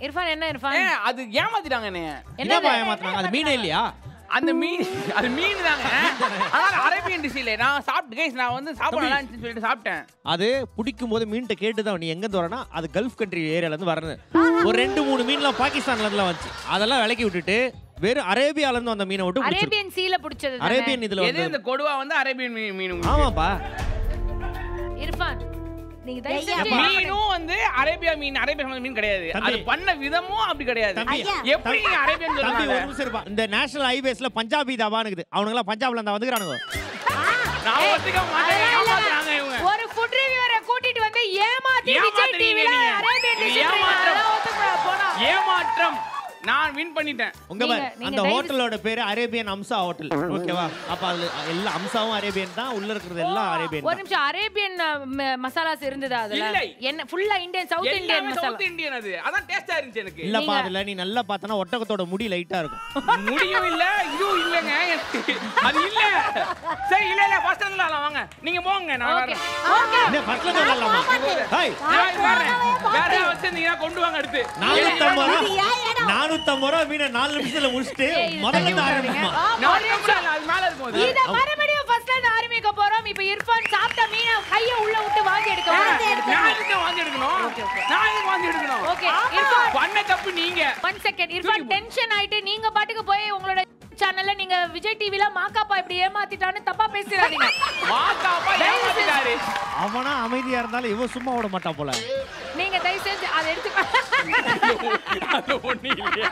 இர்ஃபான் என்ன இர்ஃபான் ஏன் அது ஏமாத்திட்டாங்க என்னைய என்னப்பா ஏமாத்துனாங்க அது மீனே இல்லையா அந்த மீன் அது மீன் தாங்க ஆனா அரேபியன் டிஷ் இல்லை நான் சாப்பிட்டு கைஸ் நான் வந்து சாப்பிட நல்லா இருந்துச்சுன்னு சொல்லிட்டு சாப்பிட்டேன் அது பிடிக்கும் போது மீன்கிட்ட கேட்டு தான் நீ எங்க இருந்து வரனா அது கல்ஃப் கண்ட்ரி ஏரியால இருந்து வரது ஒரு ரெண்டு மூணு மீன்லாம் பாகிஸ்தான்ல இருந்துலாம் வந்துச்சு அதெல்லாம் விலக்கி விட்டுட்டு வெறும் அரேபியால இருந்து வந்த மீனை விட்டு பிடிச்சிருக்கு. அரேபியன் சீல பிடிச்சது தானே? அரேபியன் இதுல எது வந்து இந்த கொடுவா வந்து அரேபியன் மீன் மீன் உங்களுக்கு. ஆமாப்பா இர்ஃபான் நீங்க தயவு ஐயா. செஞ்சு மீனும் வந்து அரேபியா மீன் அரேபியா சம்பந்த மீன் கிடையாது தம்பி. அது பண்ண விதமும் அப்படி கிடையாது தம்பி, ஐயா. எப்படி நீங்க அரேபியன் தம்பி சொல்றாங்க ஒரு நிமிஷம் இருப்பா இந்த நேஷனல் ஹைவேஸ்ல பஞ்சாபி தாபான்னு இருக்குது அவனுங்க எல்லாம் பஞ்சாப்ல இருந்தா வந்துக்கிறானுங்க நான் ஒத்துக்க மாட்டேன் அதெல்லாம் இல்ல. ஏமாத்துறாங்க இவங்க ஒரு ஃபுட் ரிவ்யூவரை கூட்டிட்டு வந்து ஏமாத்தி விஜய் ஏமாத்துறீங்க டிவில நீங்க. அரேபியன் இது டிஷ் ஏமாற்றம். ஒத்துக்கூடாது போனா ஏமாற்றம் நான் வின் பண்ணிட்டேன் உங்க நீங்க- பாரு நீங்க அந்த தயவு ஹோட்டலோட பேரு அரேபியன் அம்சா ஹோட்டல் ஓகேவா அப்ப அதுல எல்லா அம்சாவும் அரேபியன் தான் உள்ள இருக்கிறது எல்லாம் அரேபியன் ஒரு தான் நிமிஷம் அரேபியன் மசாலாஸ் இருந்ததா அதுல இல்லை. என்ன ஃபுல்லா இந்தியன் சவுத் இந்தியன் எல்லாமே மசாலா சவுத் இந்தியன் அது அதான் டேஸ்டா இருந்துச்சு எனக்கு இல்லப்பா நீங்க- அதுல நீ நல்லா பார்த்தனா ஒட்டகத்தோட முடி லைட்டா இருக்கும் முடியும் இல்ல இதுவும் இல்லங்க எனக்கு. அது இல்ல சரி இல்ல இல்ல ஃபர்ஸ்ட் இருந்து வாங்க நீங்க போங்க நான் ஓகே வரேன் ஓகே என்ன ஃபர்ஸ்ட்ல சொல்லலாமா ஹாய் நான் வரேன் வேற யாராவது வச்சிருந்தீங்கன்னா கொண்டு வாங்க அடுத்து நானூத்தம்பது இது ரூபா ஏன் இடம்? நானூத்தம்பது ரூபா மீனை நாலு நிமிஷத்துல முடிச்சுட்டு ஏய், இது முதல்ல தள்ளி இருந்து விடாதீங்க. ஆரம்பிக்குமா ஆமா, நான் ஒரு நிமிஷம். வரேன், அது மேல இருக்கும் அது இத மறுபடியும் ஃபர்ஸ்ட்ல இருந்து ஆரம்பிக்க போறோம் இப்ப இர்ஃபான் சாப்பிட்ட மீனை கைய உள்ள விட்டு வாங்கி எடுக்க நான் போறோம் எதுக்கு வாந்தி எடுக்கணும் நான் எதுக்கு வாந்தி எடுக்கணும் ஓகே இர்ஃபான் பண்ண தப்பு நீங்க ஒன் செகண்ட் இர்ஃபான் டென்ஷன் ஆயிட்டு நீங்க பாட்டுக்கு போய் உங்களோட சேனல்ல நீங்க விஜய் டிவில மாக்காப்பா இப்படி ஏமாத்திட்டான்னு தப்பா பேசிடாதீங்க மாக்காப்பா ஏமாத்திட்டாரு அவனா அமைதியா இருந்தாலும் இவன் சும்மா விட மாட்டான் போல நீங்க தயவு செஞ்சு அதை எடுத்து அது ஒண்ணு இல்லையா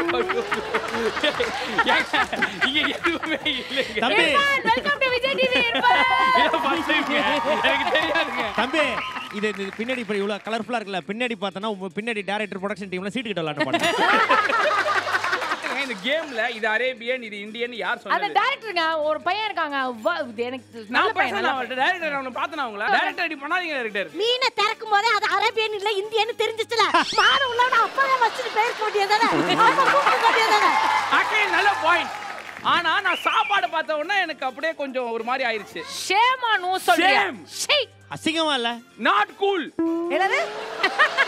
ஏங்க, இங்க எதுவுமே இல்லைங்க தம்பி Irfan welcome to Vijay TV Irfan இதை பாத்துங்க. எனக்கு தெரியாதுங்க தம்பி இது இது பின்னாடி இப்ப இவ்வளவு கலர்ஃபுல்லா இருக்குல்ல பின்னாடி பார்த்தனா பின்னாடி டேரக்டர் ப்ரொடக்ஷன் டீம்ல சீட்டு கிட்ட விளையாட்டு பாருங்க இந்த கேம்ல இது அரேபியன் இது இந்தியன் யார் அந்த சொன்னது டைரக்டருங்க ஒரு பையன் இருக்காங்க வா, இது எனக்கு நல்ல நான் பையன் நல்ல பேசலாம் பையன். டைரக்டர் அவனை பார்த்தனா அவங்கள டைரக்டர் அடி பண்ணாதீங்க டைரக்டர் மீனை திறக்கும் போதே அது அரேபியன் இல்ல இந்தியன்னு தெரிஞ்சிச்சுல மாடு உள்ளவன அப்பவே வச்சுட்டு போயிருக்க வேண்டியதானே அவங்க கூப்பிட வேண்டியதானே ஆக்சுவலி நல்ல பாயிண்ட் ஆனா நான் சாப்பாடு பார்த்த உடனே எனக்கு அப்படியே கொஞ்சம் ஒரு மாதிரி ஆயிருச்சு ஷேமா நோ சொல்றியா Shame. ஷே அசிங்கமா இல்ல நாட் கூல் என்னது